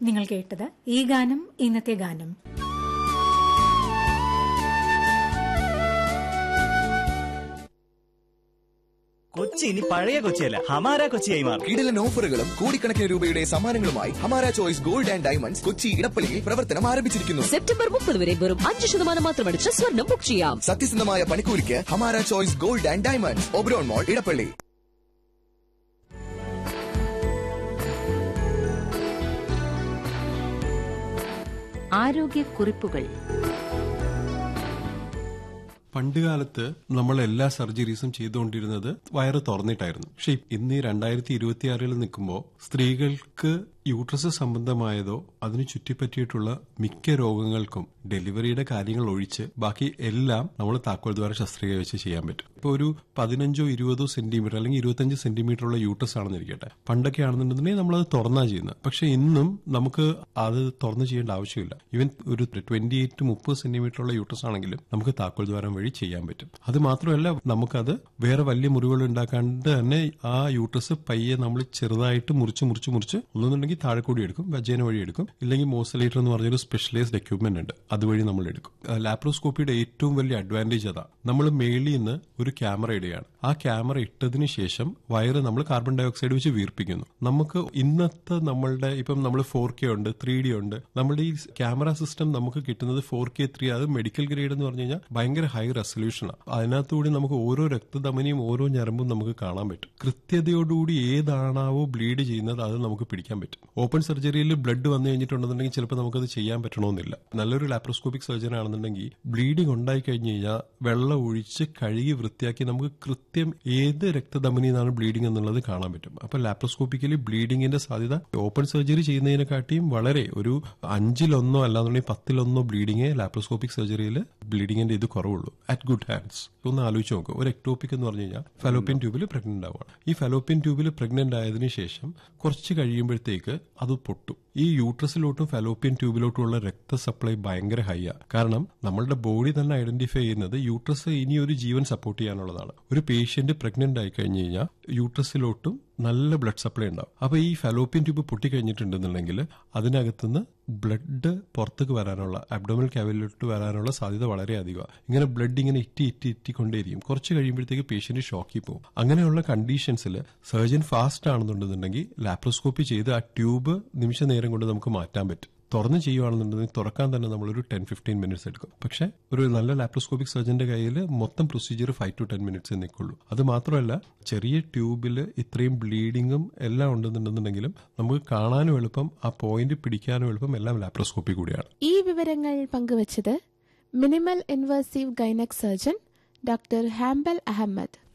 നിങ്ങൾ കേട്ടത് ഈ ഗാനം ഇന്നത്തെ ഗാനം കൊച്ചി ഇനി പഴയ കൊച്ചിയല്ല ഹമാര കൊച്ചിയായി മാറും കിടിലൻ ഓഫറുകളും കോടിക്കണക്കിന് രൂപയുടെ സമ്മാനങ്ങളുമായി Hamara choice gold and diamonds Kochi ഇടപ്പള്ളിയിൽ പ്രവർത്തനം ആരംഭിച്ചിരിക്കുന്നു സെപ്റ്റംബർ മുപ്പത് വരെ വെറും അഞ്ച് ശതമാനം മാത്രമടിച്ച് സ്വർണം ബുക്ക് ചെയ്യാം സത്യസന്ധമായ പണിക്കൂലിക്ക് Hamara choice gold and diamonds Oberon mall Edappally ആരോഗ്യക്കുറിപ്പുകൾ പണ്ടുകാലത്ത് നമ്മൾ എല്ലാ സർജറീസും ചെയ്തുകൊണ്ടിരുന്നത് വയറ് തുറന്നിട്ടായിരുന്നു പക്ഷെ ഇന്ന് ഈ രണ്ടായിരത്തി ഇരുപത്തിയാറിൽ നിൽക്കുമ്പോൾ സ്ത്രീകൾക്ക് യൂട്രസ് സംബന്ധമായതോ അതിനു ചുറ്റിപ്പറ്റിയിട്ടുള്ള മിക്ക രോഗങ്ങൾക്കും ഡെലിവറിയുടെ കാര്യങ്ങൾ ഒഴിച്ച് ബാക്കി എല്ലാം നമ്മൾ താക്കോൽ ദ്വാര ശസ്ത്രക്രിയ വെച്ച് ചെയ്യാൻ പറ്റും ഇപ്പോൾ ഒരു പതിനഞ്ചോ ഇരുപതോ സെന്റിമീറ്റർ അല്ലെങ്കിൽ ഇരുപത്തഞ്ച് സെന്റിമീറ്റർ ഉള്ള യൂട്രസ് ആണെന്നിരിക്കട്ടെ പണ്ടൊക്കെ ആണെന്നുണ്ടെങ്കിൽ നമ്മളത് തുറന്നാ ചെയ്യുന്നത് പക്ഷെ ഇന്നും നമുക്ക് അത് തുറന്ന് ചെയ്യേണ്ട ആവശ്യമില്ല ഈവൻ ഒരു ട്വന്റി എയ്റ്റ് മുപ്പത് സെന്റിമീറ്റർ ഉള്ള യൂട്രസ് ആണെങ്കിലും നമുക്ക് താക്കോൽ ദ്വാരം വഴി ചെയ്യാൻ പറ്റും അത് മാത്രമല്ല നമുക്കത് വേറെ വലിയ മുറിവുകൾ ഉണ്ടാക്കാണ്ട് തന്നെ ആ യൂട്രസ് പയ്യെ നമ്മൾ ചെറുതായിട്ട് മുറിച്ച് മുറിച്ച് മുറിച്ച് ഒന്നുണ്ടെങ്കിൽ താഴെ കൂടി എടുക്കും വജേന വഴി എടുക്കും ഇല്ലെങ്കിൽ മോസലേറ്റർ എന്ന് പറഞ്ഞൊരു സ്പെഷ്യലൈസ്ഡ് എക്യുപ്മെന്റ് ഉണ്ട് അതുവഴി നമ്മൾ എടുക്കും ലാപ്രോസ്കോപ്പിയുടെ ഏറ്റവും വലിയ അഡ്വാൻറ്റേജ് അതാ നമ്മൾ മേളിൽ നിന്ന് ഒരു ക്യാമറ ഇടുകയാണ് ആ ക്യാമറ ഇട്ടതിന് ശേഷം വയറ് നമ്മൾ കാർബൺ ഡൈ ഓക്സൈഡ് വെച്ച് വീർപ്പിക്കുന്നു നമുക്ക് ഇന്നത്തെ നമ്മളുടെ ഇപ്പം നമ്മൾ ഫോർ കെ ഉണ്ട് ത്രീ ഡി ഉണ്ട് നമ്മുടെ ഈ ക്യാമറ സിസ്റ്റം നമുക്ക് കിട്ടുന്നത് ഫോർ കെ ത്രീ അത് മെഡിക്കൽ ഗ്രേഡ് എന്ന് പറഞ്ഞു കഴിഞ്ഞാൽ ഭയങ്കര ഹൈ റെസൊല്യൂഷനാണ് അതിനകത്തുകൂടി നമുക്ക് ഓരോ രക്തധമനിയും ഓരോ ഞരമ്പും നമുക്ക് കാണാൻ പറ്റും കൃത്യതയോടുകൂടി ഏതാണാവോ ബ്ലീഡ് ചെയ്യുന്നത് അത് നമുക്ക് പിടിക്കാൻ പറ്റും ഓപ്പൺ സർജറിയിൽ ബ്ലഡ് വന്നു കഴിഞ്ഞിട്ടുണ്ടെന്നുണ്ടെങ്കിൽ ചിലപ്പോൾ നമുക്കത് ചെയ്യാൻ പറ്റണമെന്നില്ല നല്ലൊരു ലാപ്രോസ്കോപ്പിക് സർജൻ ആണെന്നുണ്ടെങ്കിൽ ബ്ലീഡിംഗ് ഉണ്ടായി കഴിഞ്ഞു കഴിഞ്ഞാൽ വെള്ളം ഒഴിച്ച് കഴുകി വൃത്തിയാക്കി നമുക്ക് കൃത്യം ഏത് രക്തധമനിയിൽ നിന്നാണ് ബ്ലീഡിംഗ് എന്നുള്ളത് കാണാൻ പറ്റും അപ്പൊ ലാപ്രോസ്കോപ്പിക്കലി ബ്ലീഡിംഗിന്റെ സാധ്യത ഓപ്പൺ സർജറി ചെയ്യുന്നതിനെക്കാട്ടിയും വളരെ ഒരു അഞ്ചിലൊന്നോ അല്ലാന്നുണ്ടെങ്കിൽ പത്തിലൊന്നോ ബ്ലീഡിംഗ് ലാപ്രോസ്കോപ്പിക് സർജറിയിൽ ബ്ലീഡിംഗിന്റെ ഇത് കുറവുള്ളൂ അറ്റ് ഗുഡ് ഹാൻഡ്സ് ഒന്ന് ആലോചിച്ച് നോക്കുക ഒരു എക്ടോപ്പിക് എന്ന് പറഞ്ഞു കഴിഞ്ഞാൽ ഫലോപ്പിയൻ ട്യൂബിൽ പ്രഗ്നന്റ് ആവുകയാണ് ഈ ഫലോപ്പിയൻ ട്യൂബിൽ പ്രഗ്നന്റ് ആയതിനു ശേഷം കുറച്ച് കഴിയുമ്പോഴത്തേക്ക് അത് പൊട്ടും ഈ യൂട്രസിലോട്ടും ഫലോപ്പിയൻ ട്യൂബിലോട്ടുമുള്ള രക്ത സപ്ലൈ ഭയങ്കര ഹൈ ആ കാരണം നമ്മളുടെ ബോഡി തന്നെ ഐഡന്റിഫൈ ചെയ്യുന്നത് യൂട്രസ് ഇനി ഒരു ജീവൻ സപ്പോർട്ട് ചെയ്യാനുള്ളതാണ് ഒരു പേഷ്യന്റ് പ്രഗ്നന്റ് ആയി കഴിഞ്ഞു കഴിഞ്ഞാൽ യൂട്രസിലോട്ടും നല്ല ബ്ലഡ് സപ്ലൈ ഉണ്ടാവും അപ്പൊ ഈ ഫലോപ്പിയൻ ട്യൂബ് പൊട്ടിക്കഴിഞ്ഞിട്ടുണ്ടെന്നുണ്ടെങ്കിൽ അതിനകത്തുനിന്ന് ബ്ലഡ് പുറത്തേക്ക് വരാനുള്ള അബ്ഡോമൽ കാവിലോട്ട് വരാനുള്ള സാധ്യത വളരെ അധികമാണ് ഇങ്ങനെ ബ്ലഡ് ഇങ്ങനെ ഇറ്റി ഇറ്റി ഇറ്റിക്കൊണ്ടേയിരിക്കും കുറച്ച് കഴിയുമ്പോഴത്തേക്ക് പേഷ്യന്റ് ഷോക്കിൽ പോകും അങ്ങനെയുള്ള കണ്ടീഷൻസിൽ സർജൻ ഫാസ്റ്റ് ആണെന്നുണ്ടെന്നുണ്ടെങ്കിൽ ലാപ്രോസ്കോപ്പി ചെയ്ത് ആ ട്യൂബ് നിമിഷ നേരം കൊണ്ട് നമുക്ക് മാറ്റാൻ പറ്റും തുറന്ന് ചെയ്യുവാണെന്നുണ്ടെങ്കിൽ തുറക്കാൻ തന്നെ നമ്മളൊരു ടെൻ ഫിഫ്റ്റീൻ മിനിറ്റ്സ് എടുക്കും പക്ഷെ ഒരു നല്ല ലാപ്രോസ്കോപ്പിക് സർജന്റെ കയ്യിൽ മൊത്തം procedure five to ten minutes നിൽക്കുള്ളൂ അത് മാത്രമല്ല ചെറിയ ട്യൂബിൽ ഇത്രയും ബ്ലീഡിങ്ങും എല്ലാം ഉണ്ടെന്നുണ്ടെന്നുണ്ടെങ്കിലും നമുക്ക് കാണാനും എളുപ്പം ആ പോയിന്റ് പിടിക്കാനും എളുപ്പം എല്ലാം ലാപ്രോസ്കോപ്പി കൂടിയാണ് ഈ വിവരങ്ങൾ പങ്കുവച്ചത് minimal invasive gynaec surgeon doctor Hambal Ahmed